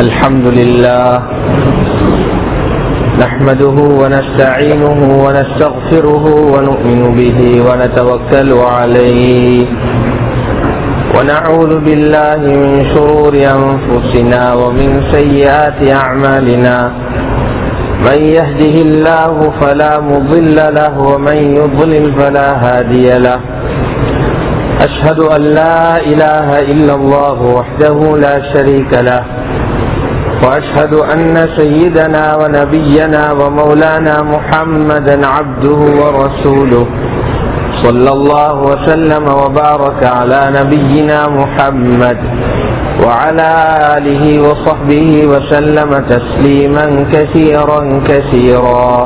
الحمد لله نحمده ونستعينه ونستغفره ونؤمن به ونتوكل عليه ونعوذ بالله من شرور أنفسنا ومن سيئات أعمالنا من يهده الله فلا مضل له ومن يضلل فلا هادي له أشهد أن لا إله إلا الله وحده لا شريك له وأشهد أن سيدنا ونبينا ومولانا محمدا عبده ورسوله صلى الله وسلم وبارك على نبينا محمد وعلى آله وصحبه وسلم تسليما كثيرا كثيرا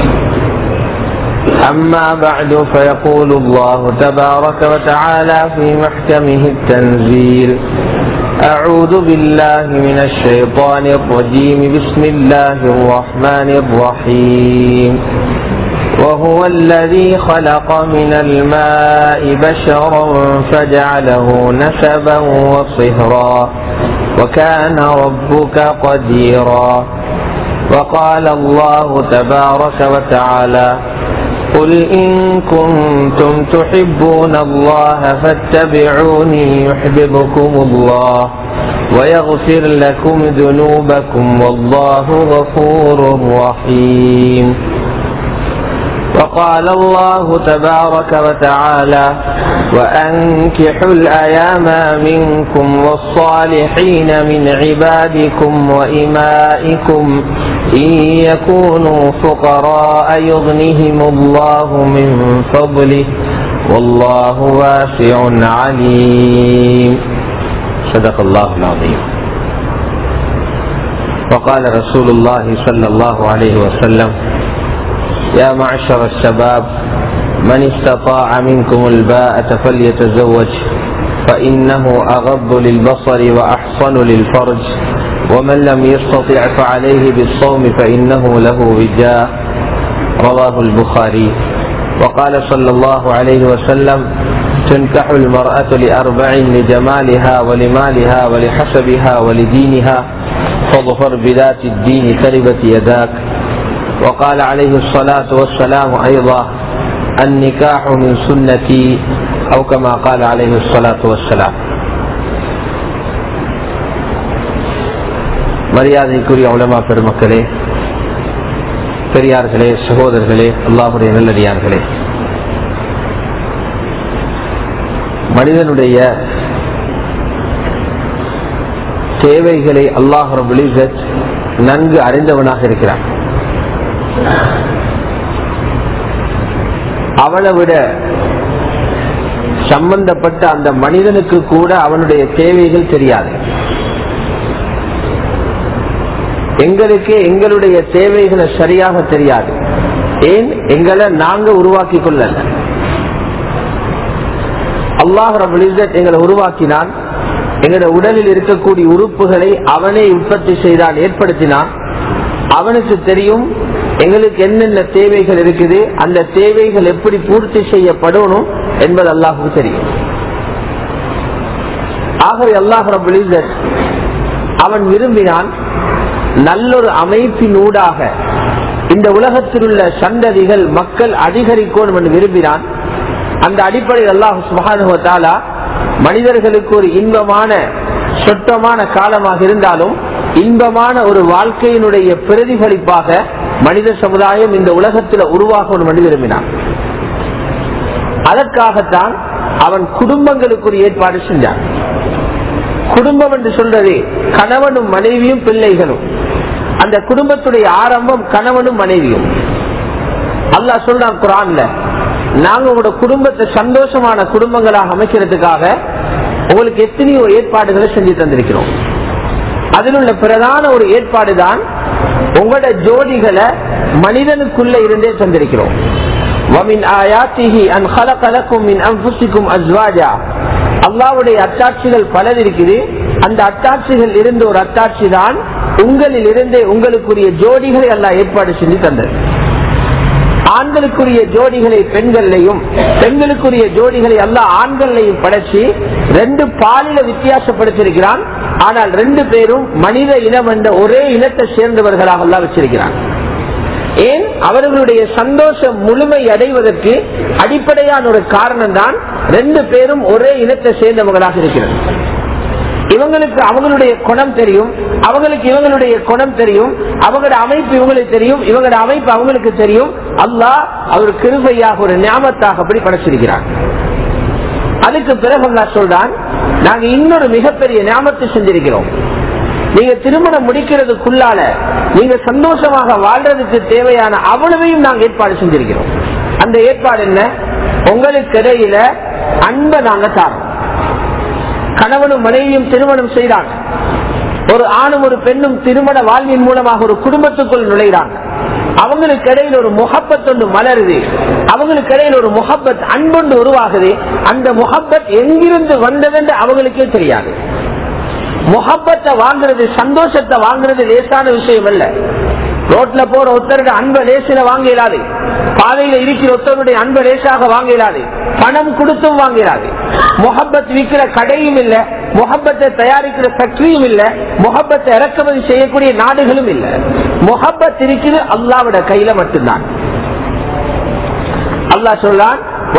أما بعد فيقول الله تبارك وتعالى في محكمه التنزيل أعوذ بالله من الشيطان الرجيم بسم الله الرحمن الرحيم وهو الذي خلق من الماء بشرا فجعله نسبا وصهرا وكان ربك قديرا وقال الله تبارك وتعالى قل إن كنتم تحبون الله فاتبعوني يحببكم الله ويغفر لكم ذنوبكم والله غفور رحيم وقال الله تبارك وتعالى وأنكحوا الأيام منكم والصالحين من عبادكم وإمائكم إن يكونوا فقراء يغنهم الله من فضله والله واسع عليم صدق الله العظيم وقال رسول الله صلى الله عليه وسلم يا معشر الشباب من استطاع منكم الباءة فليتزوج فإنه أغض للبصر وأحصن للفرج ومن لم يستطع فعليه بالصوم فإنه له وجاء رواه البخاري وقال صلى الله عليه وسلم تنكح المرأة لأربع لجمالها ولمالها ولحسبها ولدينها فاظفر بذات الدين تربت يداك وقال عليه الصلاة والسلام أيضا النكاح من سنتي أو كما قال عليه الصلاة والسلام மரியாதைக்குரிய உலமா பெருமக்களே பெரியார்களே சகோதரர்களே அல்லாஹுடைய நல்லடியார்களே மனிதனுடைய தேவைகளை அல்லாஹ் ரபுலிசத் நன்கு அறிந்தவனாக இருக்கிறான் அவனை விட சம்பந்தப்பட்ட அந்த மனிதனுக்கு கூட அவனுடைய தேவைகள் தெரியாது எங்களுக்கு எங்களுடைய தேவைகளை சரியாக தெரியாது ஏன் எங்களை நாங்க உருவாக்கி கொள்ளல அல்லாஹ் ரபுலிசத் எங்களை உருவாக்கினான் எங்களுடைய உடலில் இருக்கக்கூடிய உறுப்புகளை அவனே உற்பத்தி செய்தான் ஏற்படுத்தினான் அவனுக்கு தெரியும் எங்களுக்கு என்னென்ன தேவைகள் இருக்குது அந்த தேவைகள் எப்படி பூர்த்தி செய்யப்படணும் என்பது அல்லாஹுக்கு தெரியும் ஆகவே அல்லாஹ் ரபுலிசத் அவன் விரும்பினான் நல்லொரு அமைப்பினூடாக இந்த உலகத்தில் உள்ள சந்ததிகள் மக்கள் அதிகரிக்கணும் என்று விரும்பினான் அந்த அடிப்படையில் அல்லாஹு சுபானுவத்தாலா மனிதர்களுக்கு ஒரு இன்பமான சொட்டமான காலமாக இருந்தாலும் இன்பமான ஒரு வாழ்க்கையினுடைய பிரதிபலிப்பாக மனித சமுதாயம் இந்த உலகத்தில் உருவாகணும் என்று விரும்பினான் அதற்காகத்தான் அவன் குடும்பங்களுக்கு ஒரு ஏற்பாடு செஞ்சான் குடும்பம் என்று சொல்றது கணவனும் மனைவியும் பிள்ளைகளும் அந்த குடும்பத்துடைய ஆரம்பம் கணவனும் மனைவியும் அல்லா சொல்றான் குரான்ல நாங்க உங்களோட குடும்பத்தை சந்தோஷமான குடும்பங்களாக அமைக்கிறதுக்காக உங்களுக்கு எத்தனையோ ஏற்பாடுகளை செஞ்சு தந்திருக்கிறோம் அதில் உள்ள பிரதான ஒரு ஏற்பாடு தான் உங்களோட ஜோடிகளை மனிதனுக்குள்ள இருந்தே தந்திருக்கிறோம் அல்லாவுடைய அத்தாட்சிகள் பலர் இருக்குது அந்த அத்தாட்சிகள் இருந்த ஒரு அத்தாட்சி தான் உங்களில் இருந்தே உங்களுக்குரிய ஜோடிகளை எல்லாம் ஏற்பாடு செஞ்சு தந்தது ஆண்களுக்குரிய ஜோடிகளை பெண்கள்லையும் பெண்களுக்குரிய ஜோடிகளை அல்ல ஆண்களையும் படைச்சு ரெண்டு பாலில வித்தியாசப்படுத்திருக்கிறான் ஆனால் ரெண்டு பேரும் மனித இனம் என்ற ஒரே இனத்தை சேர்ந்தவர்களாக எல்லாம் வச்சிருக்கிறாங்க ஏன் அவர்களுடைய சந்தோஷம் முழுமை அடைவதற்கு அடிப்படையான ஒரு காரணம் தான் ரெண்டு பேரும் ஒரே இனத்தை சேர்ந்தவர்களாக இருக்கிறது இவங்களுக்கு அவங்களுடைய குணம் தெரியும் அவங்களுக்கு இவங்களுடைய குணம் தெரியும் அவங்களோட அமைப்பு இவங்களுக்கு தெரியும் இவங்களோட அமைப்பு அவங்களுக்கு தெரியும் அல்லாஹ் அவர் கிருபையாக ஒரு ஞாபகத்தாக அப்படி படைச்சிருக்கிறார் அதுக்கு பிறகு அல்லா சொல்றான் நாங்க இன்னொரு மிகப்பெரிய ஞாபகத்தை செஞ்சிருக்கிறோம் நீங்க திருமணம் முடிக்கிறதுக்குள்ளால நீங்க சந்தோஷமாக வாழ்றதுக்கு தேவையான அவ்வளவையும் நாங்க ஏற்பாடு செஞ்சிருக்கிறோம் அந்த ஏற்பாடு என்ன உங்களுக்கு இடையில அன்பை நாங்க தாரோம் கணவனும் மனைவியும் திருமணம் செய்றாங்க ஒரு ஆணும் ஒரு பெண்ணும் திருமண வாழ்வின் மூலமாக ஒரு குடும்பத்துக்குள் நுழைகிறாங்க அவங்களுக்கு இடையில் ஒரு முகப்பத் ஒன்று மலருது அவங்களுக்கு இடையில் ஒரு முகப்பத் அன்பொன்று உருவாகுது அந்த முகப்பத் எங்கிருந்து வந்ததுன்னு அவங்களுக்கே தெரியாது முகப்பத்தை வாங்குறது சந்தோஷத்தை வாங்குறது லேசான விஷயம் அல்ல ரோட்ல போற ஒருத்தருடைய அன்பை லேசில வாங்க இயலாது பாதையில இருக்கிற ஒருத்தருடைய அன்பை லேசாக வாங்க இயலாது பணம் கொடுத்தும் வாங்க இயலாது முகப்பத் விற்கிற கடையும் இல்ல முகப்பத்தை தயாரிக்கிற ஃபேக்டரியும் இல்ல முகப்பத்தை இறக்குமதி செய்யக்கூடிய நாடுகளும் இல்ல முகப்பத் இருக்குது அல்லாவோட கையில மட்டும்தான் அல்லாஹ் சொல்லான்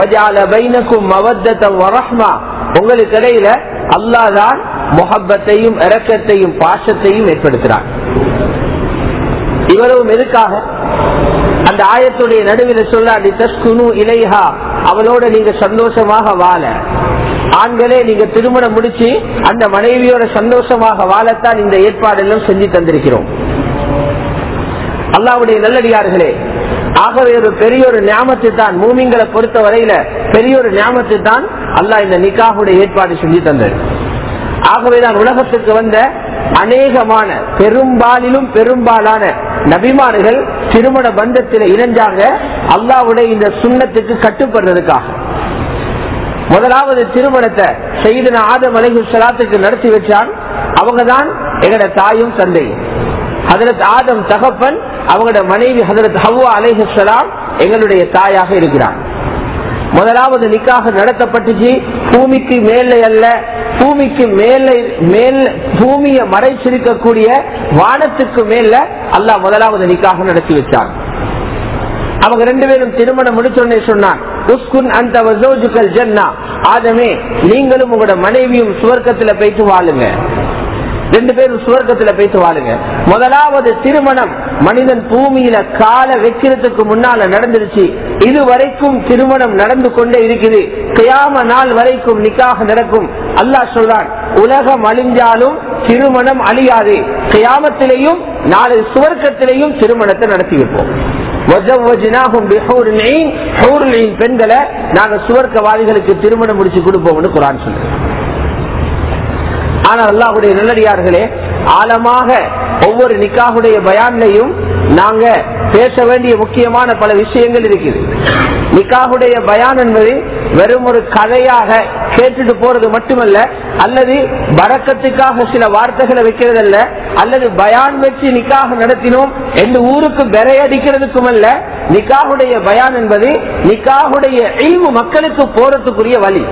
உங்களுக்கு இடையில அல்லாதான் முகப்பத்தையும் இறக்கத்தையும் பாசத்தையும் ஏற்படுத்துறான் இவ்வளவும் எதுக்காக அந்த ஆயத்துடைய நடுவில் சொல்ல இலைஹா அவளோட நீங்க சந்தோஷமாக வாழ ஆண்களே நீங்க திருமணம் முடிச்சு அந்த மனைவியோட சந்தோஷமாக வாழத்தான் இந்த ஏற்பாடெல்லாம் செஞ்சு தந்திருக்கிறோம் அல்லாவுடைய நல்லடியார்களே ஆகவே ஒரு பெரிய ஒரு ஞாபகத்தை தான் மூமிங்களை பொறுத்த வரையில பெரிய ஒரு ஞாபகத்தை தான் அல்லாஹ் இந்த நிக்காவுடைய ஏற்பாடு செஞ்சு தந்தது ஆகவேதான் உலகத்துக்கு வந்த அநேகமான பெரும்பாலிலும் பெரும்பாலான நபிமார்கள் திருமண பந்தத்தில் இணைஞ்சாங்க அல்லாவுடைய இந்த சுண்ணத்துக்கு கட்டுப்படுறதுக்காக முதலாவது திருமணத்தை செய்தன ஆதம் அலைஹு சலாத்துக்கு நடத்தி வச்சான் அவங்கதான் எங்கட தாயும் தந்தையும் ஹதரத் ஆதம் தகப்பன் அவங்களோட மனைவி ஹதரத் ஹவ்வா அலைஹு சலாம் எங்களுடைய தாயாக இருக்கிறார் முதலாவது நிக்காக நடத்தப்பட்டுச்சு பூமிக்கு மேலே அல்ல பூமிக்கு மேலே மேல் பூமிய மறைச்சிருக்கக்கூடிய வானத்துக்கு மேல அல்லாஹ் முதலாவது நிக்காக நடத்தி வச்சார் அவங்க ரெண்டு பேரும் திருமணம் முடிச்சோடனே சொன்னான் உஸ்குன் அந்த வசோஜுக்கல் ஜன்னா ஆதமே நீங்களும் உங்களோட மனைவியும் சுவர்க்கத்துல போயிட்டு வாழுங்க ரெண்டு பேரும் சுவர்க்கத்துல போயிட்டு வாழுங்க முதலாவது திருமணம் மனிதன் பூமியில கால வைக்கிறதுக்கு முன்னால நடந்துருச்சு இது வரைக்கும் திருமணம் நடந்து கொண்டே இருக்குது கியாம நாள் வரைக்கும் நிக்காக நடக்கும் அல்லாஹ் சொல்றான் உலகம் அழிஞ்சாலும் திருமணம் அழியாது கியாமத்திலேயும் நாளை சுவர்க்கத்திலேயும் திருமணத்தை நடத்தி வைப்போம் பெண்களை நாங்க சுவர்க்கவாதிகளுக்கு திருமணம் முடிச்சு கொடுப்போம்னு குரான் சொல்றேன் ஆனால் அல்லாஹுடைய நல்லடியார்களே ஆழமாக ஒவ்வொரு நிக்காகுடைய பயான்லையும் நாங்க பேச வேண்டிய முக்கியமான பல விஷயங்கள் இருக்குது நிக்காகுடைய பயான் என்பது வெறும் ஒரு கதையாக கேட்டுட்டு போறது மட்டுமல்ல அல்லது வரக்கத்துக்காக சில வார்த்தைகளை வைக்கிறதல்ல அல்லது பயான் வச்சு நிக்காக நடத்தினோம் என்று ஊருக்கு பெறையடிக்கிறதுக்கும் அல்ல நிக்காகுடைய பயான் என்பது நிக்காகுடைய இல்மு மக்களுக்கு போறதுக்குரிய வழி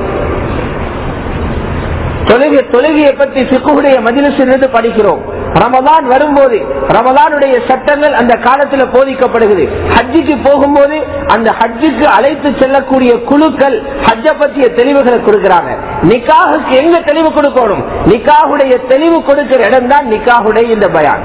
தொழுகை தொழுகையை பற்றி சிக்குடைய மதிலிருந்து படிக்கிறோம் ரமதான் வரும்போது ரமதானுடைய சட்டங்கள் அந்த காலத்துல போதிக்கப்படுகிறது ஹஜ்ஜுக்கு போகும்போது அந்த ஹஜ்ஜுக்கு அழைத்து செல்லக்கூடிய குழுக்கள் ஹஜ்ஜ பற்றிய தெளிவுகளை கொடுக்கிறாங்க நிக்காகுக்கு எங்க தெளிவு கொடுக்கணும் நிக்காகுடைய தெளிவு கொடுக்கிற இடம் தான் நிக்காகுடைய இந்த பயான்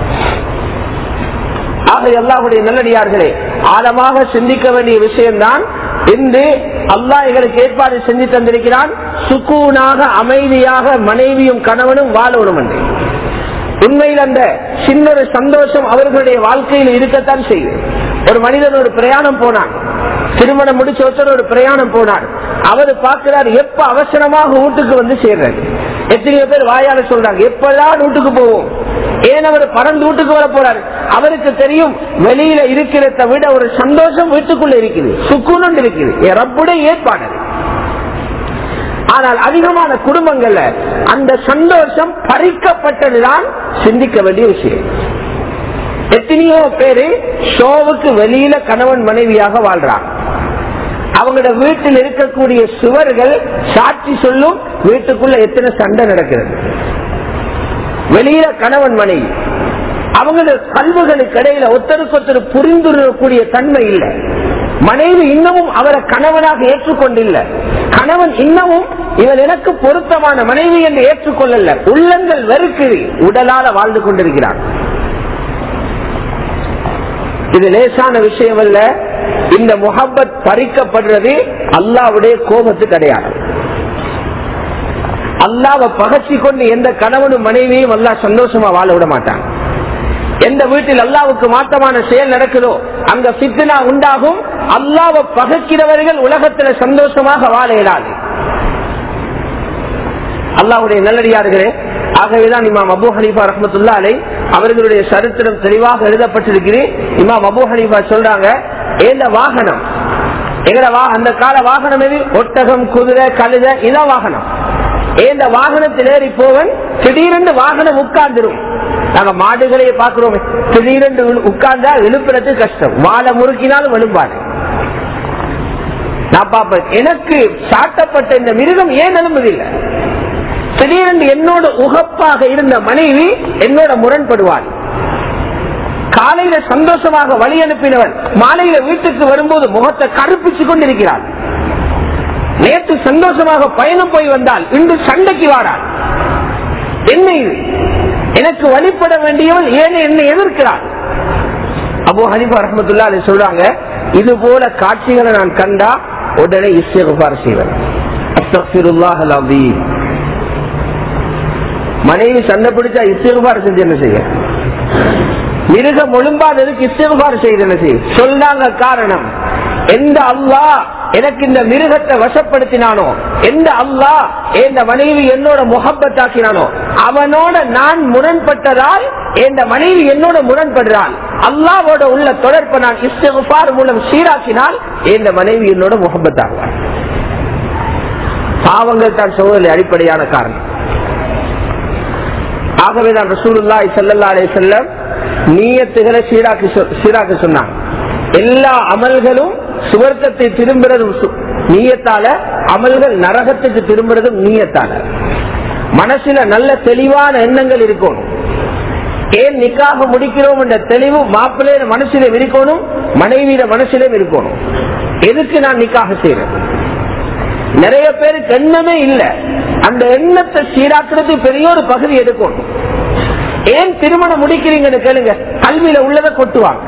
ஆக எல்லாருடைய நல்லடியார்களே ஆழமாக சிந்திக்க வேண்டிய விஷயம்தான் இன்று அல்லாஹ் எங்களுக்கு ஏற்பாடு செஞ்சு தந்திருக்கிறான் சுக்கூனாக அமைதியாக மனைவியும் கணவனும் வாழணும் என்று உண்மையில் அந்த சின்ன ஒரு சந்தோஷம் அவர்களுடைய வாழ்க்கையில் இருக்கத்தான் செய்யுது ஒரு மனிதன் ஒரு பிரயாணம் போனான் திருமணம் முடிச்ச ஒருத்தர் ஒரு பிரயாணம் போனார் அவர் பார்க்கிறார் எப்ப அவசரமாக வீட்டுக்கு வந்து சேர்றாரு எத்தனையோ பேர் வாயால சொல்றாங்க எப்பதான் வீட்டுக்கு போவோம் ஏன் அவர் பறந்து வீட்டுக்கு வர போறாரு அவருக்கு தெரியும் வெளியில இருக்கிறத விட ஒரு சந்தோஷம் வீட்டுக்குள்ள இருக்குது சுக்குன்னு இருக்குது என் ரப்புடைய ஏற்பாடு ஆனால் அதிகமான குடும்பங்கள்ல அந்த சந்தோஷம் பறிக்கப்பட்டதுதான் சிந்திக்க வேண்டிய விஷயம் எத்தனையோ பேரு ஷோவுக்கு வெளியில கணவன் மனைவியாக வாழ்றாங்க அவங்களோட வீட்டில் இருக்கக்கூடிய சுவர்கள் சாட்சி சொல்லும் வீட்டுக்குள்ள எத்தனை சண்டை நடக்கிறது வெளியில கணவன் மனைவி அவங்களோட கல்வுகளுக்கு இடையில ஒருத்தருக்கு ஒருத்தர் புரிந்துக்கூடிய தன்மை இல்லை மனைவி இன்னமும் அவரை கணவனாக ஏற்றுக்கொண்டில்ல கணவன் இன்னமும் இவன் எனக்கு பொருத்தமான மனைவி என்று ஏற்றுக்கொள்ளல உள்ளங்கள் வெறுக்குது உடலால வாழ்ந்து கொண்டிருக்கிறான் இது லேசான விஷயம் அல்ல இந்த முகப்பத் பறிக்கப்படுறது அல்லாவுடைய கோபத்துக்கு அடையாளம் அல்லாவை பகச்சி கொண்டு எந்த கணவனும் மனைவியும் அல்லா சந்தோஷமா வாழ விட மாட்டான் எந்த வீட்டில் அல்லாவுக்கு மாற்றமான செயல் நடக்குதோ அங்க பித்னா உண்டாகும் அல்லாவை பகக்கிறவர்கள் உலகத்துல சந்தோஷமாக வாழ இயலாது அல்லாவுடைய நல்லடியார்களே ஆகவேதான் இமாம் அபு ஹனீஃபா ரஹமத்துல்லா அலை அவர்களுடைய சரித்திரம் தெளிவாக எழுதப்பட்டிருக்கிறேன் இமாம் அபு ஹனீஃபா சொல்றாங்க ஏந்த வாகனம் எங்கட வா அந்த கால வாகனம் எது ஒட்டகம் குதிரை கழுத இதான் வாகனம் ஏந்த வாகனத்தில் ஏறி போவன் திடீரென்று வாகனம் உட்கார்ந்துரும் நாங்க மாடுகளையே பாக்குறோமே திடீரென்று உட்கார்ந்தா எழுப்புறது கஷ்டம் வாழை முறுக்கினாலும் எழும்பாடு நான் பாப்பேன் எனக்கு சாட்டப்பட்ட இந்த மிருகம் ஏன் எழும்புதில்லை திடீரென்று என்னோட உகப்பாக இருந்த மனைவி என்னோட முரண்படுவாள் காலையில சந்தோஷமாக வழி அனுப்பினவன் மாலையில வீட்டுக்கு வரும்போது முகத்தை கருப்பிச்சு கொண்டிருக்கிறாள் நேற்று சந்தோஷமாக பயணம் போய் வந்தால் இன்று சண்டைக்கு வாராள் என்ன இது எனக்கு வழிபட வேண்டியவள் ஏன் என்னை எதிர்க்கிறாள் அபோ ஹனிபா ரஹமத்துல்லா சொல்றாங்க இது போல காட்சிகளை நான் கண்டா உடனே இஸ்திகுபார் செய்வேன் அஸ்தக்ஃபிருல்லாஹ் அலீம் மனைவி சண்டை பிடிச்சா இஸ்திகுபார் செஞ்சு என்ன செய்ய மிருகம் ஒழும்பாததுக்கு இஸ்திகுபார் செய்து என்ன செய்ய சொன்னாங்க காரணம் எந்த அல்லா எனக்கு இந்த மிருகத்தை வசப்படுத்தினானோ எந்த அல்லா எந்த மனைவி என்னோட முகப்பத்தாக்கினானோ அவனோட நான் முரண்பட்டதால் எந்த மனைவி என்னோட முரண்படுறாள் அல்லாவோட உள்ள தொடர்பை நான் இஸ்திகுபார் மூலம் சீராக்கினால் எந்த மனைவி என்னோட முகப்பத்தாகுவார் பாவங்கள் தான் சோதனை அடிப்படையான காரணம் ஆகவேதான் ரசூலுல்லாய் சல்லா அலே செல்லம் நீயத்துகளை சீராக்கி சீராக்க சொன்னாங்க எல்லா அமல்களும் சுவர்க்கத்தை திரும்புறதும் நீயத்தால அமல்கள் நரகத்துக்கு திரும்புறதும் நீயத்தால மனசுல நல்ல தெளிவான எண்ணங்கள் இருக்கணும் ஏன் நிக்காக முடிக்கிறோம் என்ற தெளிவு மாப்பிள்ளைய மனசில இருக்கணும் மனைவியில மனசிலும் இருக்கணும் எதுக்கு நான் நிக்காக செய்யறேன் நிறைய பேருக்கு எண்ணமே இல்லை அந்த எண்ணத்தை சீராக்குறது பெரிய ஒரு பகுதி எடுக்கணும் ஏன் திருமணம் முடிக்கிறீங்கன்னு கேளுங்க கல்வியில உள்ளதை கொட்டுவாங்க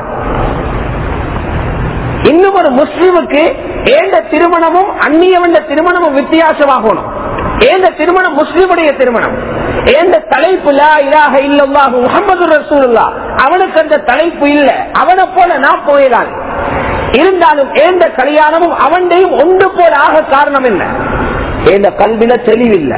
இன்னும் ஒரு முஸ்லிமுக்கு ஏந்த திருமணமும் அந்நியவண்ட திருமணமும் வித்தியாசமாகணும் ஏந்த திருமணம் முஸ்லிமுடைய திருமணம் ஏந்த தலைப்பு இலாக இல்லல்லா முகமது ரசூல்லா அவனுக்கு அந்த தலைப்பு இல்ல அவனை போல நான் போயிடான் இருந்தாலும் ஏந்த கல்யாணமும் அவன்டையும் ஒன்று போல ஆக காரணம் என்ன ஏந்த கல்வியில தெளிவில்லை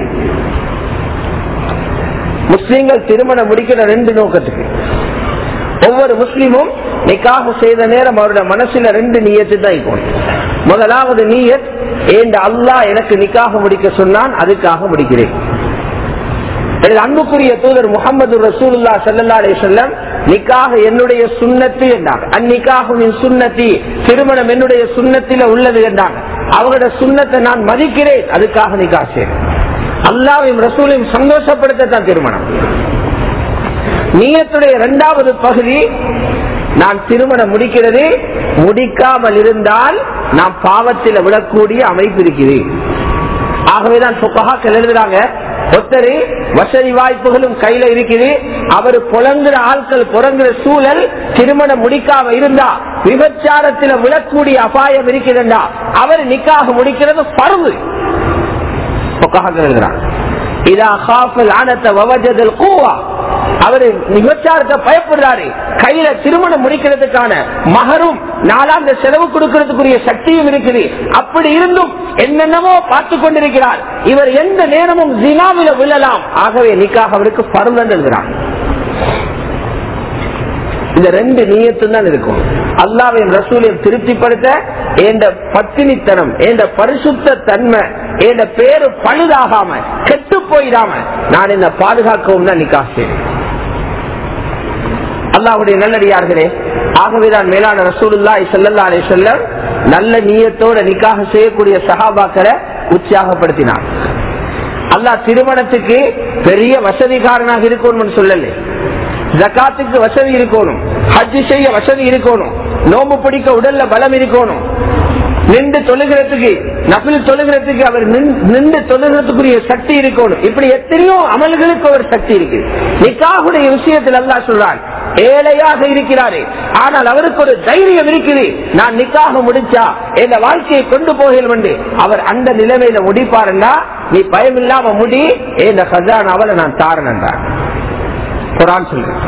முஸ்லீம்கள் திருமணம் முடிக்கிற ரெண்டு நோக்கத்துக்கு ஒவ்வொரு முஸ்லீமும் நிக்காக செய்த நேரம் அவருடைய மனசுல ரெண்டு நீயத்து தான் இருக்கும் முதலாவது நீயத் ஏண்ட அல்லா எனக்கு நிக்காக முடிக்க சொன்னான் அதுக்காக முடிக்கிறேன் அன்புக்குரிய தூதர் முகமது ரசூலுல்லா சல்லா அலி சொல்லம் நிக்காக என்னுடைய சுண்ணத்து என்றாங்க அந்நிக்காக சுண்ணத்தி திருமணம் என்னுடைய சுண்ணத்தில உள்ளது என்றாங்க அவங்களோட சுண்ணத்தை நான் மதிக்கிறேன் அதுக்காக நிக்கா செய்றேன் அல்லாவையும் ரசூலையும் சந்தோஷப்படுத்தத்தான் திருமணம் நீயத்துடைய இரண்டாவது பகுதி நான் திருமணம் முடிக்கிறது முடிக்காமல் இருந்தால் நான் பாவத்தில் விடக்கூடிய அமைப்பு இருக்கிறேன் ஆகவேதான் சொக்கஹாக்கள் எழுதுறாங்க ஒருத்தரு வசதி வாய்ப்புகளும் கையில இருக்குது அவர் புலங்குற ஆட்கள் புறங்குற சூழல் திருமணம் முடிக்காம இருந்தா விபச்சாரத்தில் விழக்கூடிய அபாயம் இருக்கிறதா அவர் நிக்காக முடிக்கிறது பருவு எழுதுறாங்க இதா காஃபல் ஆனத்த வவஜதல் கூவா அவரு விபச்சாரத்தை பயப்படுறாரு கையில திருமணம் முடிக்கிறதுக்கான மகரும் நாலாந்த செலவு கொடுக்கறதுக்குரிய சக்தியும் இருக்குது அப்படி இருந்தும் என்னென்னமோ பார்த்து கொண்டிருக்கிறார் இவர் எந்த நேரமும் ஜினாவில விழலாம் ஆகவே நிக்காக அவருக்கு பருவம் எழுதுகிறார் இந்த ரெண்டு நீயத்தும் தான் இருக்கும் அல்லாவையும் ரசூலையும் திருப்திப்படுத்த ஏண்ட பத்தினித்தனம் ஏண்ட பரிசுத்த தன்மை ஏண்ட பேரு பழுதாகாம கெட்டு போயிடாம நான் என்ன பாதுகாக்கவும் தான் நிக்கா செய்வேன் அல்லாவுடைய நல்லடியார்களே ஆகவேதான் மேலான ரசூலுல்லாய் செல்லல்லா அலே செல்லம் நல்ல நீயத்தோட நிக்காக செய்யக்கூடிய சகாபாக்களை உற்சாகப்படுத்தினார் அல்லாஹ் திருமணத்துக்கு பெரிய வசதிகாரனாக இருக்கணும்னு சொல்லல ஜக்காத்துக்கு வசதி இருக்கணும் ஹஜ் செய்ய வசதி இருக்கணும் நோம்பு பிடிக்க உடல்ல பலம் இருக்கணும் நின்று தொழுகிறதுக்கு நபில் தொழுகிறதுக்கு அவர் நின்று தொழுகிறதுக்குரிய சக்தி இருக்கணும் இப்படி எத்தனையோ அமல்களுக்கு ஒரு சக்தி இருக்கு நிக்காகுடைய விஷயத்தில் அல்லா சொல்றான் ஏழையாக இருக்கிறாரு ஆனால் அவருக்கு ஒரு தைரியம் இருக்குது நான் நிக்காக முடிச்சா இந்த வாழ்க்கையை கொண்டு போகிறேன் என்று அவர் அந்த நிலைமையில முடிப்பாருன்னா நீ பயம் இல்லாம முடி இந்த கஜான் அவளை நான் தாரனன்றான் குரான் சொல்றேன்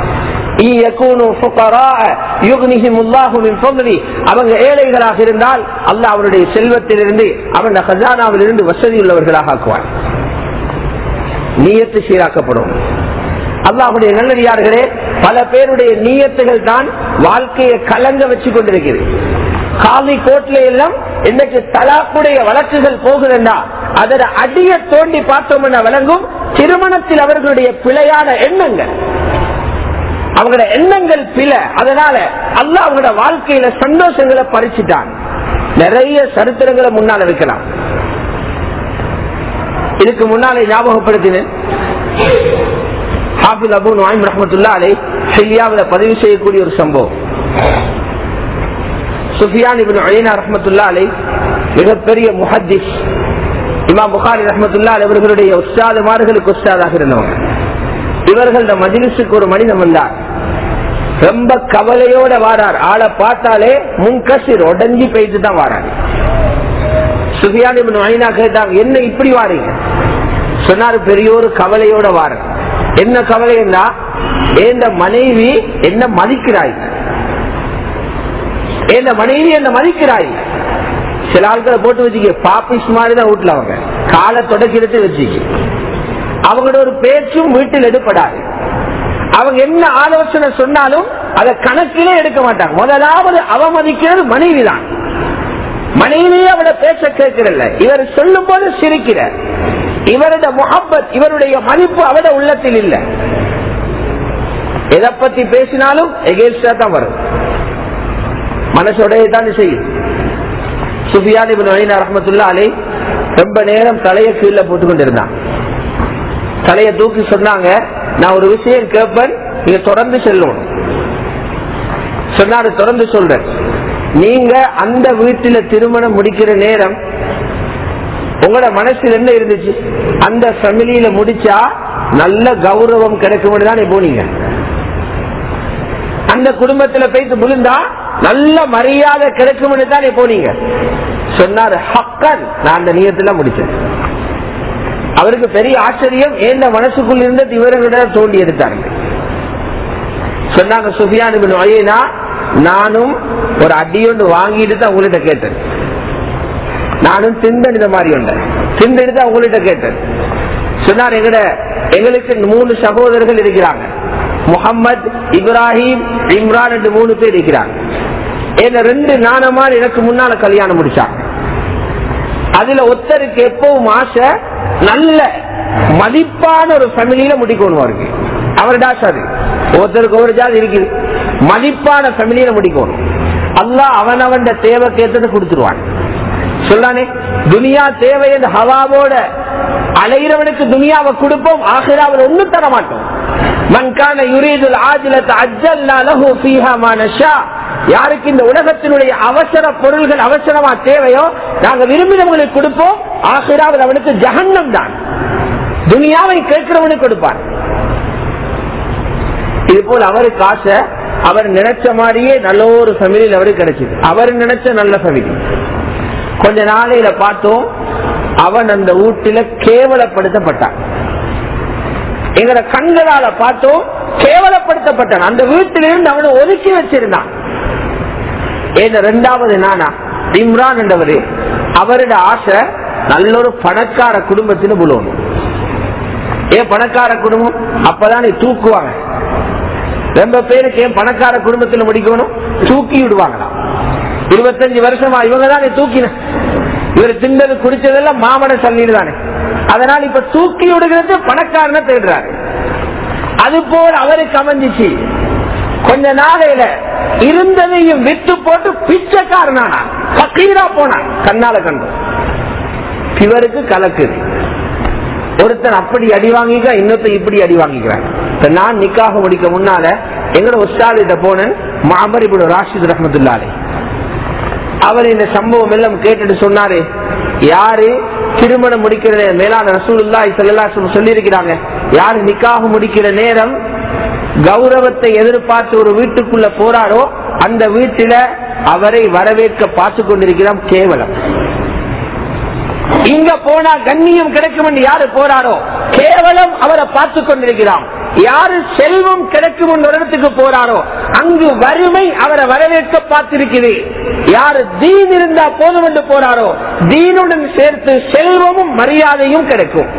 அவங்க ஏழைகளாக இருந்தால் அல்லாஹ் அவருடைய செல்வத்திலிருந்து அவன் ஹசானாவில் இருந்து வசதி உள்ளவர்களாக ஆக்குவார் நீயத்து சீராக்கப்படும் அல்லாஹுடைய நல்லடியார்களே பல பேருடைய நீயத்துகள் தான் வாழ்க்கையை கலங்க வச்சு கொண்டிருக்கிறது காலி கோட்ல எல்லாம் இன்னைக்கு தலாக்குடைய வழக்குகள் போகுதுன்னா அதோட அடிய தோண்டி பார்த்தோம் விளங்கும் திருமணத்தில் அவர்களுடைய பிழையான எண்ணங்கள் அவங்களோட எண்ணங்கள் பில அதனால அல்ல அவங்களோட வாழ்க்கையில சந்தோஷங்களை பறிச்சுட்டான் நிறைய சரித்திரங்களை முன்னால வைக்கலாம் இதுக்கு முன்னாலே ஞாபகப்படுத்தினேன் ஹாஃபில் அபு நாயிம் ரஹமத்துல்லா அலை ஹில்யாவில் பதிவு செய்யக்கூடிய ஒரு சம்பவம் சுஃபியான் இபின் அலினா ரஹமத்துல்லா அலை மிகப்பெரிய முஹத்திஸ் இமாம் புகாரி ரஹமத்துல்லா அலை அவர்களுடைய உஸ்தாதுமார்களுக்கு உஸ்தாதாக இருந்தவங்க இவர்கள மஜிலிசுக்கு ஒரு மனிதன் வந்தார் ரொம்ப கவலையோட வாரார் ஆளை பார்த்தாலே முன்கசிர் உடஞ்சி போயிட்டு தான் வாராரு சுஃபியான் இபின் அலினா கேட்டாங்க என்ன இப்படி வாரீங்க சொன்னாரு பெரிய ஒரு கவலையோட வார என்ன கவலைன்னா எந்த மனைவி என்ன மதிக்கிறாய் எந்த மனைவி என்ன மதிக்கிறாய் சில ஆட்களை போட்டு வச்சுக்க பாப்பிஸ் மாதிரி தான் வீட்டுல அவங்க காலை தொடக்கிறது வச்சுக்க அவங்களோட ஒரு பேச்சும் வீட்டில் எடுப்படாது அவங்க என்ன ஆலோசனை சொன்னாலும் அதை கணக்கிலே எடுக்க மாட்டாங்க முதலாவது அவமதிக்கிறது மனைவி தான் மனைவியே அவட பேச்ச கேட்கிறல்ல இவர் சொல்லும் போது சிரிக்கிற இவருடைய முகப்பத் இவருடைய மதிப்பு அவட உள்ளத்தில் இல்ல எதை பத்தி பேசினாலும் எகேன்ஸ்டா தான் வரும் மனசோடைய தான் செய்யும் சுஃபியான் ரஹமத்துல்லா அலை ரொம்ப நேரம் தலையை கீழே போட்டுக் கொண்டிருந்தான் தலையை தூக்கி சொன்னாங்க நான் ஒரு விஷயம் கேட்பேன் நீங்க தொடர்ந்து செல்லணும் சொன்னாரு தொடர்ந்து சொல்றேன் நீங்க அந்த வீட்டுல திருமணம் முடிக்கிற நேரம் உங்களோட மனசுல என்ன இருந்துச்சு அந்த ஃபேமிலியில முடிச்சா நல்ல கௌரவம் கிடைக்கும் தான் போனீங்க அந்த குடும்பத்துல போயிட்டு விழுந்தா நல்ல மரியாதை கிடைக்கும் தான் போனீங்க சொன்னாரு ஹக்கன் நான் அந்த நீயத்துல முடிச்சேன் அவருக்கு பெரிய ஆச்சரியம் ஏந்த மனசுக்குள் இருந்த இவர்களிட தோண்டி எடுத்தாங்க சொன்னாங்க சுஃபியான் அழியினா நானும் ஒரு அடியொண்டு வாங்கிட்டு தான் உங்கள்கிட்ட கேட்டேன் நானும் திண்டன் இந்த மாதிரி உண்ட திண்டெடுத்து தான் உங்கள்கிட்ட கேட்டேன் சொன்னார் எங்கட எங்களுக்கு மூணு சகோதரர்கள் இருக்கிறாங்க முகமது இப்ராஹிம் இம்ரான் என்று மூணு பேர் இருக்கிறாங்க என்ன ரெண்டு நாணமார் எனக்கு முன்னால கல்யாணம் முடிச்சாங்க அதுல ஒருத்தருக்கு எப்பவும் ஆசை நல்ல மதிப்பான ஒரு ஃபேமிலியில முடிக்கணும் அவருக்கு அவருடா சாரு ஒருத்தருக்கு ஒரு ஜாதி இருக்குது மதிப்பான ஃபேமிலியில முடிக்கணும் அல்லாஹ் அவன் அவன் தேவை கேட்டதை கொடுத்துருவான் சொல்லானே துனியா தேவை என்ற ஹவாவோட அலைகிறவனுக்கு துனியாவை கொடுப்போம் ஆகிராவில் ஒன்னும் தர மாட்டோம் மன்கான யுரீதுல் ஆஜிலத் அஜ்ஜல்னா லஹு ஃபீஹா மா நஷா யாருக்கு இந்த உலகத்தினுடைய அவசர பொருள்கள் அவசரமா தேவையோ நாங்க விரும்பினவங்களுக்கு கொடுப்போம் ஆகிராவில் அவனுக்கு ஜஹன்னம் தான் துனியாவை கேட்கிறவனுக்கு கொடுப்பான் இது போல அவருக்கு ஆசை அவர் நினைச்ச மாதிரியே நல்ல ஒரு ஃபேமிலியில் அவருக்கு கிடைச்சது அவர் நினைச்ச நல்ல ஃபேமிலி கொஞ்ச நாளையில பார்த்தோம் அவன் அந்த வீட்டில கேவலப்படுத்தப்பட்டான் எங்கட கண்களால பார்த்தோம் கேவலப்படுத்தப்பட்டான் அந்த வீட்டிலிருந்து அவனை ஒதுக்கி வச்சிருந்தான் ஏன் ரெண்டாவது நானா இம்ரான் என்றவரு அவரோட ஆசை நல்ல ஒரு பணக்கார குடும்பத்தில் புலணும் ஏன் பணக்கார குடும்பம் அப்பதான் நீ தூக்குவாங்க ரொம்ப பேருக்கு ஏன் பணக்கார குடும்பத்தில் முடிக்கணும் தூக்கி விடுவாங்களாம் இருபத்தஞ்சு வருஷமா இவங்க தானே தூக்கின இவர் திண்டது குடிச்சதெல்லாம் மாமன சல்லிடு தானே அதனால இப்ப தூக்கி விடுகிறது பணக்காரன தேடுறாரு அது போல் அவருக்கு அமைஞ்சிச்சு கொஞ்ச நாளையில இருந்ததையும் விட்டு போட்டு பிச்சைக்காரனானா பக்கீரா போனான் கண்ணால கண்டு இவருக்கு கலக்குது ஒருத்தன் அப்படி அடி வாங்கிக்க இன்னொருத்தன் இப்படி அடி வாங்கிக்கிறான் இப்ப நான் நிக்காக முடிக்க முன்னால எங்களோட உஸ்தாதிட்ட போனேன் மாமர் இப்படி ராஷித் ரஹமத்துல்லாலே அவர் இந்த சம்பவம் எல்லாம் கேட்டுட்டு சொன்னாரு யாரு திருமணம் முடிக்கிற நேரம் மேலான ரசூலுல்லாஹி ஸல்லல்லாஹு அலைஹி சொல்லி இருக்கிறாங்க யாரு நிக்காக முடிக்கிற நேரம் கௌரவத்தை எதிர்பார்த்து ஒரு வீட்டுக்குள்ள போறாரோ அந்த வீட்டில அவரை வரவேற்க பார்த்து கொண்டிருக்கிறான் கேவலம் இங்க போனா கண்ணியம் கிடைக்கும் என்று யாரு போறாரோ கேவலம் அவரை பார்த்து கொண்டிருக்கிறான் யாரு செல்வம் கிடைக்கும் என்ற இடத்துக்கு போறாரோ அங்கு வறுமை அவரை வரவேற்க பார்த்திருக்கிறது யாரு தீன் இருந்தா போதும் என்று போறாரோ தீனுடன் சேர்த்து செல்வமும் மரியாதையும் கிடைக்கும்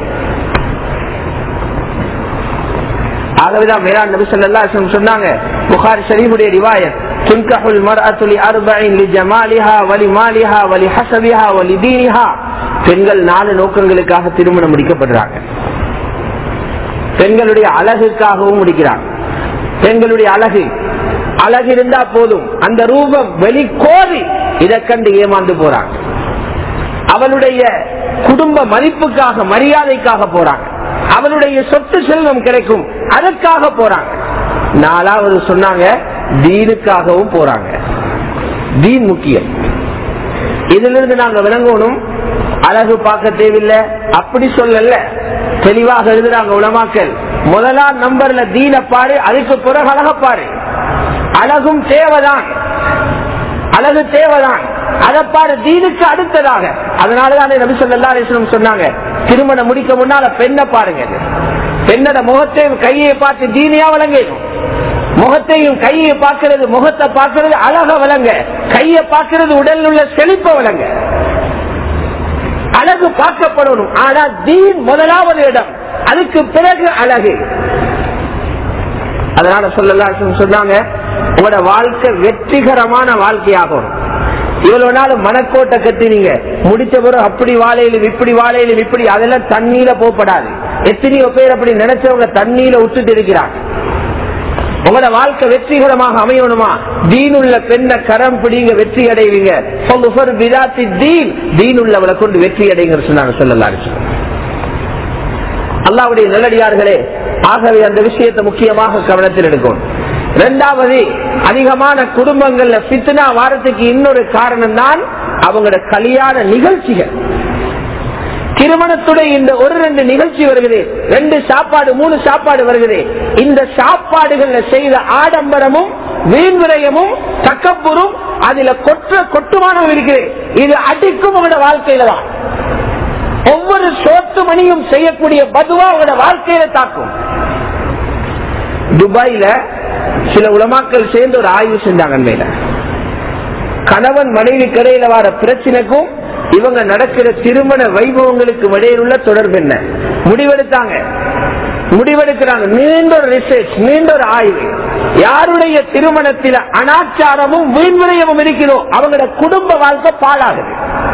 ஆகவேதான் மேலாண் நபி சொல்லா சொன்னாங்க புகார் ஷரீஃபுடைய ரிவாயத் துன்கஹுல் மர்அத்து லி அர்பஇன் லி ஜமாலிஹா வலி மாலிஹா வலி ஹஸபிஹா வலி தீனிஹா பெண்கள் நாலு நோக்கங்களுக்காக திருமணம் முடிக்கப்படுறாங்க பெண்களுடைய அழகுக்காகவும் முடிக்கிறாங்க பெண்களுடைய அழகு அழகு இருந்தா போதும் அந்த ரூபம் வெளிக்கோரி இதை கண்டு ஏமாந்து போறாங்க அவளுடைய குடும்ப மதிப்புக்காக மரியாதைக்காக போறாங்க அவளுடைய சொத்து செல்வம் கிடைக்கும் அதற்காக போறாங்க நாலாவது சொன்னாங்க தீனுக்காகவும் போறாங்க தீன் முக்கியம் இதுல இருந்து நாங்க விளங்கணும் அழகு பார்க்க தேவையில்லை அப்படி சொல்லல தெளிவாக எழுதுறாங்க உலமாக்கல் முதலாம் நம்பர்ல தீன பாரு அதுக்கு பிறகு அழக பாரு அழகும் தேவைதான் அழகு தேவைதான் அதை பாரு தீனுக்கு அடுத்ததாக அதனாலதான் நபி சொல்லா அலிஸ்லம் சொன்னாங்க திருமணம் முடிக்க முன்னால பெண்ணை பாருங்க பெண்ணோட முகத்தையும் கையை பார்த்து தீனியா விளங்கணும் முகத்தையும் கையை பார்க்கிறது முகத்தை பார்க்கிறது அழக விளங்க கையை பார்க்கிறது உடல் உள்ள செழிப்ப விளங்க அழகு பார்க்கப்படணும் ஆனா தீன் முதலாவது இடம் அதுக்கு பிறகு அழகு அதனால சொல்லலாம் சொன்னாங்க உங்களோட வாழ்க்கை வெற்றிகரமான வாழ்க்கையாகும் இவ்வளவு நாள் மனக்கோட்டை கட்டினீங்க முடிச்ச பிறகு அப்படி வாழையிலும் இப்படி வாழையிலும் இப்படி அதெல்லாம் தண்ணீர போகப்படாது எத்தனையோ பேர் அப்படி நினைச்சவங்க தண்ணீர விட்டுட்டு இருக்கிறாங்க உங்களோட வாழ்க்கை வெற்றிகரமாக அமையணுமா தீனுள்ள பெண்ண கரம் பிடிங்க வெற்றி அடைவீங்க தீன் தீன் உள்ளவளை கொண்டு வெற்றி அடைங்க சொன்னாங்க சொல்லலாம் அல்லாவுடைய நல்லடியார்களே ஆகவே அந்த விஷயத்தை முக்கியமாக கவனத்தில் எடுக்கணும் இரண்டாவது அதிகமான குடும்பங்கள்ல பித்னா வாரத்துக்கு இன்னொரு காரணம் தான் அவங்களோட கல்யாண நிகழ்ச்சிகள் திருமணத்துடைய இந்த ஒரு ரெண்டு நிகழ்ச்சி வருகிறது ரெண்டு சாப்பாடு மூணு சாப்பாடு வருகிறது இந்த சாப்பாடுகள்ல செய்த ஆடம்பரமும் வீண்விரயமும் தக்கப்புறும் அதுல கொற்ற கொட்டுமானம் இருக்குது இது அடிக்கும் உங்களோட வாழ்க்கையில தான் ஒவ்வொரு சோத்து மணியும் செய்யக்கூடிய பதுவா உங்களோட வாழ்க்கையில தாக்கும் துபாயில சில உலமாக்கள் சேர்ந்து ஒரு ஆய்வு செஞ்சாங்க மேல கணவன் மனைவி கடையில வர பிரச்சனைக்கும் இவங்க நடக்கிற திருமண வைபவங்களுக்கு இடையில் உள்ள தொடர்பு என்ன முடிவெடுத்தாங்க முடிவெடுக்கிறாங்க நீண்ட ஒரு ரிசர்ச் நீண்ட ஒரு ஆய்வு யாருடைய திருமணத்தில அனாச்சாரமும் வீண்விரயமும் இருக்கிறோ அவங்களோட குடும்ப வாழ்க்கை பாழாகுது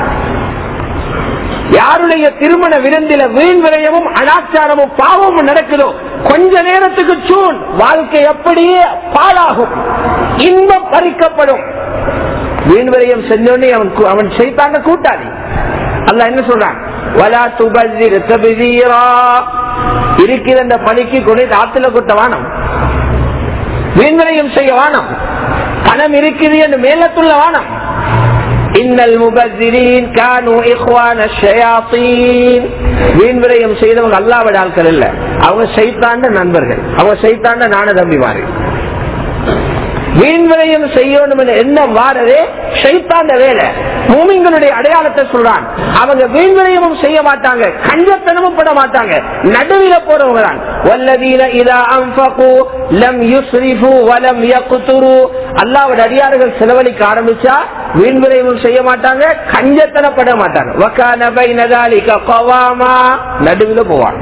யாருடைய திருமண விருந்தில வீண் விரயமும் அனாச்சாரமும் பாவமும் நடக்குதோ கொஞ்ச நேரத்துக்கு சூன் வாழ்க்கை அப்படியே பாழாகும் இன்பம் பறிக்கப்படும் வீண் விரயம் செஞ்சோடனே அவன் அவன் செய்தாங்க கூட்டாளி அல்ல என்ன சொல்றான் வலா துபதிர் தபிதீரா இருக்கிற அந்த பணிக்கு கொண்டு ஆத்துல கொட்ட வானம் வீண்விரயம் செய்ய வானம் பணம் இருக்குது என்று மேலத்துள்ள வானம் இன்னல் முபத்திரீன் கானு இஹ்வான ஷயாத்தீன் வீண் விரயம் செய்தவங்க அல்லாவிட ஆட்கள் இல்ல அவங்க சைத்தாண்ட நண்பர்கள் அவங்க சைத்தாண்ட நான தம்பிமார்கள் வீண் விரயம் செய்யணும் எண்ணம் வாரதே சைத்தாண்ட வேலை மூமிங்களுடைய அடையாளத்தை சொல்றான் அவங்க வீண் விரயமும் செய்ய மாட்டாங்க கஞ்சத்தனமும் பட மாட்டாங்க நடுவில போறவங்க தான் வல்லதீன இதா அம்பகு லம் யுஸ்ரிஃபு வலம் யக்துரு அல்லாவோட அடியார்கள் செலவழிக்க ஆரம்பிச்சா வீண் விரயமும் செய்ய மாட்டாங்க கஞ்சத்தனப்பட மாட்டாங்க வக்கான பைனதாலிக கவாமா நடுவில போவாங்க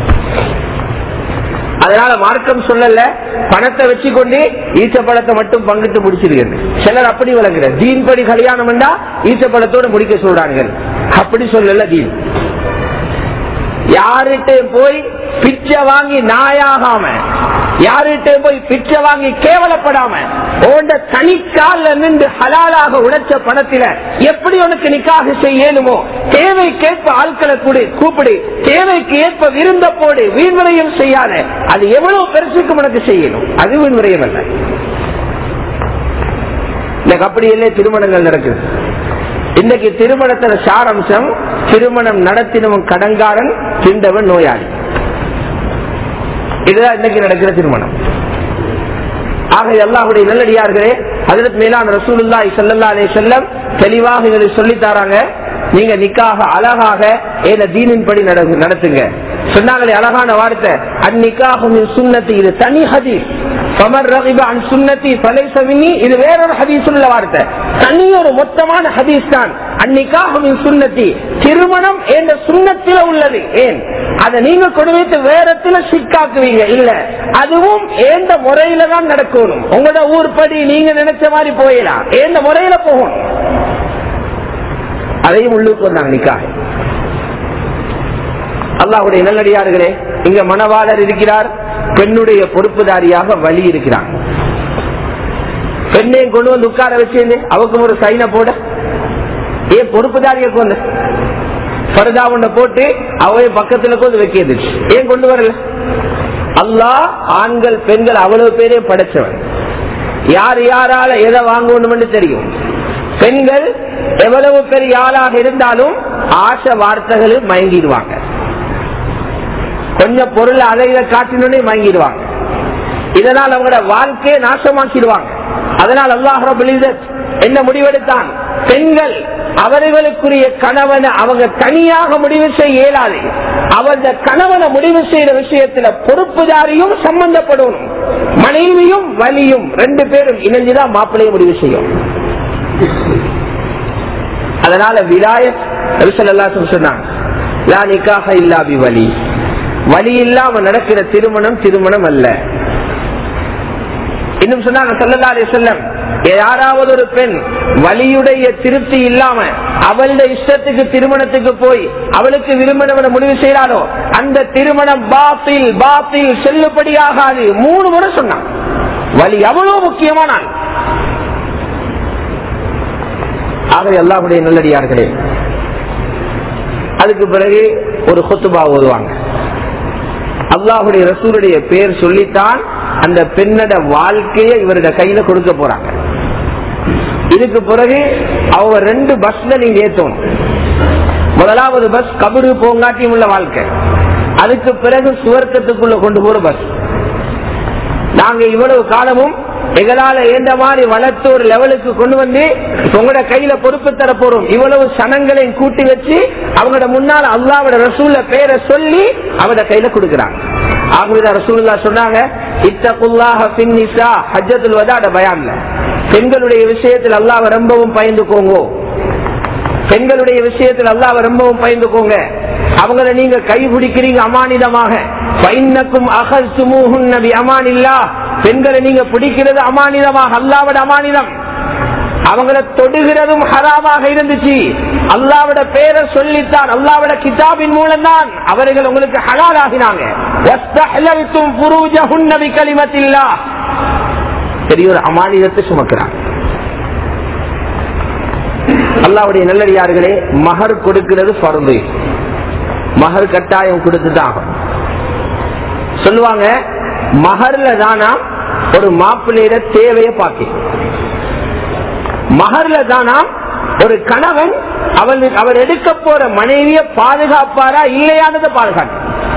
அதனால மார்க்கம் சொல்லல பணத்தை வச்சு கொண்டு ஈச்சப்பழத்தை மட்டும் பங்கிட்டு முடிச்சிருக்கிறது சிலர் அப்படி விளங்குற தீன் படி கல்யாணம் பண்ணா ஈச்சப்பழத்தோட முடிக்க சொல்றாங்க அப்படி சொல்லல தீன் யார்கிட்ட போய் பிச்சை வாங்கி நாயாகாம யார்கிட்ட போய் பிச்சை வாங்கி கேவலப்படாம உண்ட தனிக்கால நின்று ஹலாலாக உழைச்ச பணத்தில எப்படி உனக்கு நிக்காக செய்யணுமோ தேவைக்கேற்ப ஆட்களை கூடி கூப்பிடு தேவைக்கு ஏற்ப விருந்த போடு வீண்முறையும் செய்யாத அது எவ்வளவு பெருசுக்கு உனக்கு செய்யணும் அது வீண்முறையும் அல்ல இன்னைக்கு அப்படி இல்லை திருமணங்கள் நடக்குது இன்னைக்கு திருமணத்துல சாரம்சம் திருமணம் நடத்தினவன் கடங்காரன் திண்டவன் நோயாளி இதுதான் இன்னைக்கு நடக்கிற திருமணம் ஆக எல்லாருடைய நல்லடியார்களே அதற்கு மேலான ரசூலுல்லாஹி ஸல்லல்லாஹு அலைஹி வஸல்லம் தெளிவாக எங்களுக்கு சொல்லி தராங்க நீங்க நிக்காக அழகாக ஏன தீனின் படி நடத்துங்க சொன்னாங்களே அழகான வார்த்தை அந்நிக்காகும் சுண்ணத்து இது தனி ஹதீஸ் பமர் ரகிப அன் சுண்ணத்தி பலைச மின்னி இது வேறொரு ஹதீஸ் உள்ள வார்த்தை தனி ஒரு மொத்தமான ஹதீஸ் தான் அந்நிக்காகும் சுண்ணத்தி திருமணம் என்ற சுண்ணத்தில உள்ளது ஏன் அதை நீங்க கொண்டு வைத்து வேறத்துல சிக்காக்குவீங்க இல்ல அதுவும் எந்த முறையில தான் நடக்கணும் உங்களோட ஊர்படி நீங்க நினைச்ச மாதிரி போயிடலாம் எந்த முறையில போகணும் அதையும் உள்ளுக்கு வந்தாங்க நிக்காக அல்லாஹுடைய நல்லடியார்களே இங்க மணவாளர் இருக்கிறார் பெண்ணுடைய பொறுப்புதாரியாக வழி இருக்கிறார் பெண்ணையும் கொண்டு வந்து உட்கார வச்சு அவக்கும் ஒரு சைனை போட ஏன் பொறுப்புதாரியை கொண்டு பரதா ஒண்ண போட்டு அவைய பக்கத்துல கொண்டு வைக்கிறது ஏன் கொண்டு வரல அல்லாஹ் ஆண்கள் பெண்கள் அவ்வளவு பேரே படைச்சவன் யார் யாரால எதை வாங்கணும்னு தெரியும் பெண்கள் எவ்வளவு பெரிய ஆளாக இருந்தாலும் ஆசை வார்த்தைகளும் மயங்கிடுவாங்க கொஞ்சம் பொருள் அதை இதை காட்டினே மயங்கிடுவாங்க இதனால் அவங்களோட வாழ்க்கையை நாசமாக்கிடுவாங்க அதனால் அல்லாஹ் என்ன முடிவெடுத்தான் பெண்கள் அவர்களுக்குரிய கணவனை அவங்க தனியாக முடிவு செய்ய இயலாது அவங்க கணவனை முடிவு செய்யற விஷயத்துல பொறுப்புதாரியும் சம்பந்தப்படணும் மனைவியும் வலியும் ரெண்டு பேரும் இணைஞ்சுதான் மாப்பிள்ளையை முடிவு செய்யும் அதனால விலாயத் சொன்னாங்க இல்லாபி வலி வலி இல்லாம நடக்கிற திருமணம் திருமணம் அல்ல இன்னும் சொன்னாங்க சொல்லலாரே செல்லம் யாராவது ஒரு பெண் வலியுடைய திருப்தி இல்லாம அவளுடைய இஷ்டத்துக்கு திருமணத்துக்கு போய் அவளுக்கு விரும்பினவனை முடிவு செய்யறாரோ அந்த திருமணம் பாத்தில் பாத்தில் செல்லுபடியாகாது மூணு முறை சொன்னான் வலி அவ்வளவு முக்கியமான ஆக எல்லாருடைய நல்லடியார்களே அதுக்கு பிறகு ஒரு கொத்துபா ஓதுவாங்க அல்லாஹுடைய ரசூருடைய பேர் சொல்லித்தான் அந்த பெண்ணோட வாழ்க்கையை இவருடைய கையில கொடுக்க போறாங்க இதுக்கு பிறகு அவங்க ரெண்டு பஸ்ல நீங்க ஏத்தணும் முதலாவது பஸ் கபரு போங்காட்டியும் உள்ள வாழ்க்கை அதுக்கு பிறகு சுவர்க்கத்துக்குள்ள கொண்டு போற பஸ் நாங்க இவ்வளவு காலமும் எங்களால ஏந்த மாதிரி வளர்த்து ஒரு லெவலுக்கு கொண்டு வந்து உங்களோட கையில பொறுப்பு தர போறோம் இவ்வளவு சனங்களையும் கூட்டி வச்சு அவங்களோட முன்னால் அல்லாவோட ரசூல்ல பேரை சொல்லி அவட கையில கொடுக்கறாங்க ஆகவே ரசூல்லா சொன்னாங்க இத்தகுல்லாஹ பின்னிசா ஹஜ்ஜத்துல் வதாட பயான்ல பெண்களுடைய விஷயத்தில் அல்லாஹ் ரொம்பவும் பயந்துக்கோங்க பெண்களுடைய விஷயத்தில் அல்லாஹ் ரொம்பவும் பயந்துக்கோங்க அவங்கள நீங்க கை பிடிக்கிறீங்க அமானிதமாக பைன்னக்கும் அகல் சுமூஹுன் நபி அமானில்லா பெண்களை நீங்க பிடிக்கிறது அமானிதமாக அல்லாவோட அமானிதம் அவங்கள தொடுகிறதும் ஹராமாக இருந்துச்சு அல்லாவோட பேரை சொல்லித்தான் அல்லாவோட கிதாபின் மூலம் தான் அவர்கள் உங்களுக்கு ஹலால் ஆகினாங்க பெரிய ஒரு அமானிதத்தை சுமக்கிறாங்க அல்லாவுடைய நல்லடியார்களே மகர் கொடுக்கிறது பருந்து மகர் கட்டாயம் கொடுத்துதான் சொல்லுவாங்க மகர்ல தானா ஒரு மாப்பிள்ளையிட தேவையை பார்க்க மகர்ல தானா ஒரு கணவன் அவள் அவர் எடுக்க போற மனைவிய பாதுகாப்பாரா இல்லையானதை பாதுகாக்க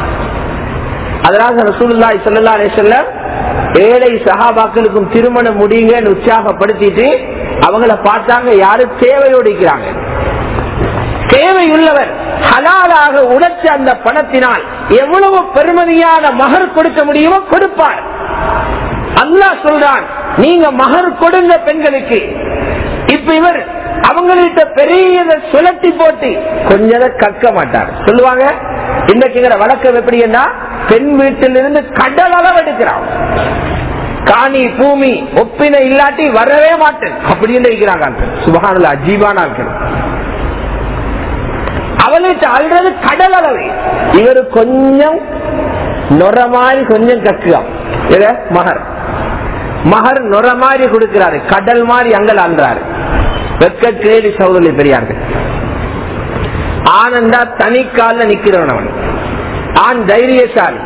அதனால ரசூலுல்லாஹி ஸல்லல்லாஹு அலைஹி வஸல்லம் ஏழை சஹாபாக்களுக்கும் திருமணம் முடியுங்கன்னு உற்சாகப்படுத்திட்டு அவங்கள பார்த்தாங்க யாரு தேவையோடு இருக்கிறாங்க தேவையுள்ளவர் ஹலாலாக உழைச்ச அந்த பணத்தினால் எவ்வளவு பெருமதியான மகர் கொடுக்க முடியுமோ கொடுப்பார் அல்லாஹ் சொல்றான் நீங்க மகர் கொடுங்க பெண்களுக்கு இப்ப இவர் அவங்கள்ட்ட பெரிய சுழட்டி போட்டு கொஞ்சத கக்க மாட்டார் சொல்லுவாங்க இன்னைக்குங்கிற வழக்கம் எப்படின்னா பெண் வீட்டிலிருந்து கடல் அளவு எடுக்கிறான் காணி பூமி ஒப்பினை இல்லாட்டி வரவே மாட்டேன் அப்படின்னு இருக்கிறாங்க சுபகான அஜீபான ஆட்கள் அவள புலம்பிட்டு அல்றது கடல் அளவு இவர் கொஞ்சம் நொற மாதிரி கொஞ்சம் கக்குலாம் இத மகர் மகர் நொற மாதிரி கொடுக்கிறாரு கடல் மாதிரி அங்கல் அன்றாரு வெக்க கேலி சௌதரி பெரியார்கள் ஆனந்தா தனிக்கால நிக்கிறவன் அவன் ஆண் தைரியசாலி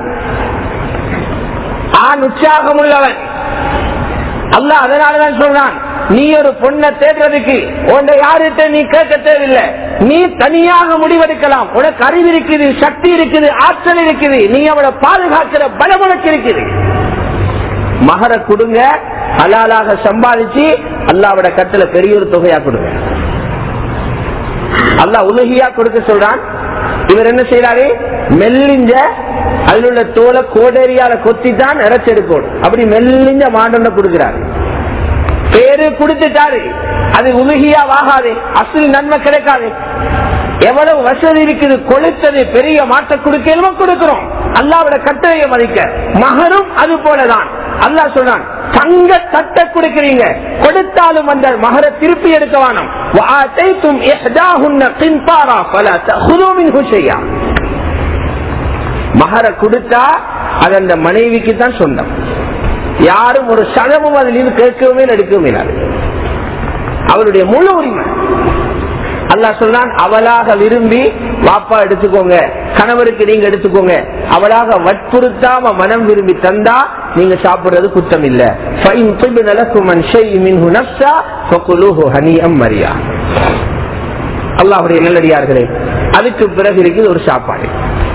ஆண் உற்சாகம் உள்ளவன் அல்ல அதனாலதான் சொல்றான் நீ ஒரு பொண்ணை தேடுறதுக்கு உன்னை யாருகிட்ட நீ கேட்க தேவையில்லை நீ தனியாக முடிவெடுக்கலாம் உனக்கு அறிவு இருக்குது சக்தி இருக்குது ஆற்றல் இருக்குது நீ அவளை பாதுகாக்கிற பலம் உனக்கு இருக்குது மகர கொடுங்க ஹலாலாக சம்பாதிச்சு அல்லாவோட கட்டளை பெரிய ஒரு தொகையா கொடுங்க அல்லா உலகியா கொடுக்க சொல்றான் இவர் என்ன செய்யறாரு மெல்லிஞ்ச அதில் உள்ள தோலை கோடேரியால கொத்தி தான் இறைச்செடுக்கணும் அப்படி மெல்லிஞ்ச மாண்டொன்ன கொடுக்கிறாரு பேரு கொடுத்துட்டாரு அது உலகியா ஆகாது அசல் நன்மை கிடைக்காது எவ்வளவு வசதி இருக்குது கொளுத்தது பெரிய மாற்ற கொடுக்கலுமோ கொடுக்கிறோம் அல்லாவோட கட்டளையை மதிக்க மகரும் அது போலதான் அல்லா சொல்றான் தங்க தட்ட கொடுக்கிறீங்க கொடுத்தாலும் அந்த மகர திருப்பி எடுக்க வேணும் மகர கொடுத்தா அது அந்த மனைவிக்கு தான் சொந்தம் யாரும் ஒரு சதமும் அதில் கேட்கவுமே எடுக்கவுமே அவருடைய முழு உரிமை அல்லா சொல்றான் அவளாக விரும்பி வாப்பா எடுத்துக்கோங்க கணவருக்கு நீங்க எடுத்துக்கோங்க அவளாக வற்புறுத்தாம மனம் விரும்பி தந்தா நீங்க சாப்பிடுறது குத்தம் இல்ல அல்லாஹுடைய நல்லடியார்களே அதுக்கு பிறகு இருக்குது ஒரு சாப்பாடு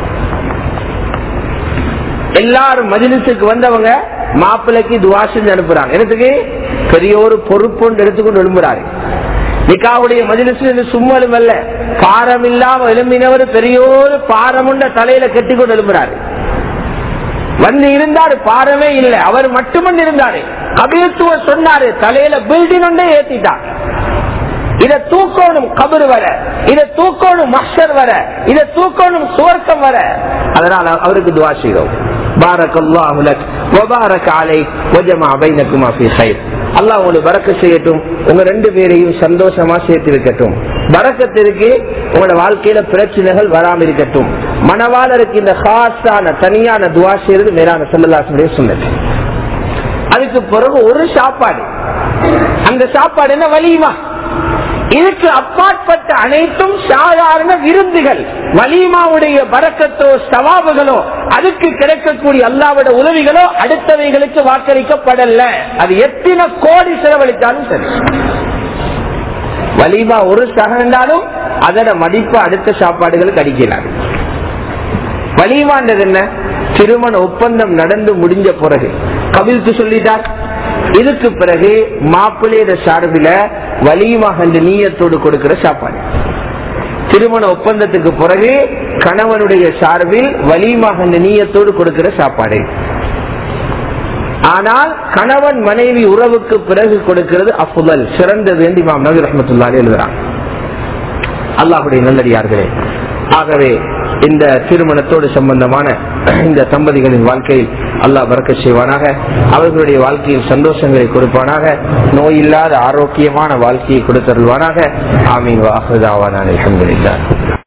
எல்லாரும் மஜிலிசுக்கு வந்தவங்க மாப்பிள்ளைக்கு துவா செஞ்சு அனுப்புறாங்க எனக்கு பெரிய ஒரு பொறுப்பு எடுத்துக்கொண்டு எழும்புறாரு நிக்காவுடைய மஜிலிசு சும்மலும் அல்ல பாரம் இல்லாம எழும்பினவர் பெரிய ஒரு பாரமுண்ட தலையில கட்டிக்கொண்டு எழும்புறாரு வந்து இருந்தாரு பாரமே இல்லை அவர் மட்டுமன் இருந்தாரு கபிலத்துவ சொன்னாரு தலையில பில்டிங் ஒன்றே ஏத்திட்டார் இத தூக்கணும் கபரு வர இத தூக்கணும் மஷர் வர இத தூக்கணும் சுவர்க்கம் வர அதனால அவருக்கு துவா செய்தோம் பாரக் அல்லாஹ் லக் வபாரக் அலைக் வஜமா பைனகுமா ஃபீ கைர் அல்லாஹ் உங்களுக்கு பறக்க செய்யட்டும் உங்க ரெண்டு பேரையும் சந்தோஷமா சேர்த்து வைக்கட்டும் பறக்கத்திற்கு உங்களோட வாழ்க்கையில பிரச்சனைகள் வராம இருக்கட்டும் மனவாளருக்கு இந்த ஹாஸான தனியான துவா செய்யறது மேலான செல்லலாசனுடைய சொன்னது அதுக்கு பிறகு ஒரு சாப்பாடு அந்த சாப்பாடு என்ன வலியுமா இதுக்கு அப்பாற்பட்ட அனைத்தும் சாதாரண விருந்துகள் வலிமாவுடைய பறக்கத்தோ சவாபுகளோ அதுக்கு கிடைக்கக்கூடிய அல்லாவோட உதவிகளோ அடுத்தவைகளுக்கு வாக்களிக்கப்படல அது எத்தனை கோடி செலவழித்தாலும் சரி வலிமா ஒரு சகந்தாலும் அதோட மதிப்பு அடுத்த சாப்பாடுகளுக்கு அடிக்கிறார் வலிமான்றது என்ன திருமண ஒப்பந்தம் நடந்து முடிஞ்ச பிறகு கவிழ்த்து சொல்லிட்டார் இதுக்கு பிறகு மாப்பிள்ளையோட சார்பில வலியுமாக நீயத்தோடு கொடுக்கிற சாப்பாடு திருமண ஒப்பந்தத்துக்கு பிறகு கணவனுடைய சார்பில் வலியுமாக நீயத்தோடு கொடுக்கிற சாப்பாடு ஆனால் கணவன் மனைவி உறவுக்கு பிறகு கொடுக்கிறது அப்புதல் சிறந்தது என்று இமாம் நபி ரஹமத்துல்லாலே எழுதுறான் அல்லாஹுடைய நல்லடியார்களே ஆகவே இந்த திருமணத்தோடு சம்பந்தமான இந்த தம்பதிகளின் வாழ்க்கையில் அல்லாஹ் பறக்க செய்வானாக அவர்களுடைய வாழ்க்கையில் சந்தோஷங்களை கொடுப்பானாக நோயில்லாத ஆரோக்கியமான வாழ்க்கையை கொடுத்தருள்வானாக ஆமீன் வாஹுதாவான அலமதுல்லா